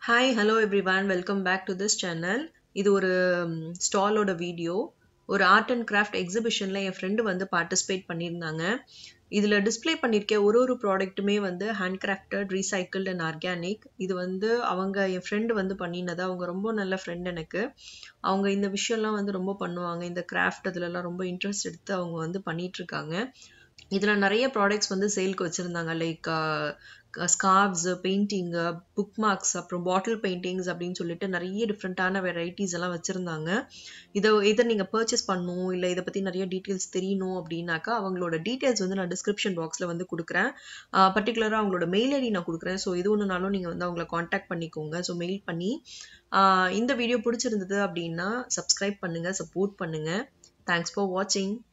hi hello everyone welcome back to this channel இது ஒரு ஸ்டாலோட வீடியோ ஒரு ஆர்ட் அண்ட் கிராஃப்ட் எக்ஸிபிஷனில் என் ஃப்ரெண்டு வந்து பார்ட்டிசிபேட் பண்ணியிருந்தாங்க இதில் டிஸ்ப்ளே பண்ணியிருக்க ஒரு ஒரு ப்ராடக்ட்டுமே வந்து hand crafted recycled and organic இது வந்து அவங்க என் ஃப்ரெண்டு வந்து பண்ணினது அவங்க ரொம்ப நல்ல ஃப்ரெண்ட் எனக்கு அவங்க இந்த விஷயம்லாம் வந்து ரொம்ப பண்ணுவாங்க இந்த கிராஃப்ட் அதுலலாம் ரொம்ப இன்ட்ரெஸ்ட் எடுத்து அவங்க வந்து பண்ணிகிட்ருக்காங்க இதில் நிறைய ப்ராடக்ட்ஸ் வந்து சேல்க்கு வச்சுருந்தாங்க like scarves painting bookmarks அப்புறம் பாட்டில் பெயிண்டிங்ஸ் அப்படின்னு சொல்லிட்டு நிறைய டிஃப்ரெண்ட்டான வெரைட்டிஸ் எல்லாம் வச்சுருந்தாங்க இதை இதை நீங்கள் பர்ச்சேஸ் பண்ணணும் இல்லை இதை பற்றி நிறைய டீட்டெயில்ஸ் தெரியணும் அப்படின்னாக்கா அவங்களோட டீட்டெயில்ஸ் வந்து நான் டிஸ்கிரிப்ஷன் பாக்ஸில் வந்து கொடுக்குறேன் பர்டிகுலராக அவங்களோட மெயில் ஐடி நான் கொடுக்குறேன் ஸோ இது ஒன்றுனாலும் நீங்கள் வந்து அவங்கள காண்டாக்ட் பண்ணிக்கோங்க ஸோ மெயில் பண்ணி இந்த வீடியோ பிடிச்சிருந்தது அப்படின்னா சப்ஸ்கிரைப் பண்ணுங்கள் சப்போர்ட் பண்ணுங்கள் தேங்க்ஸ் ஃபார் வாட்சிங்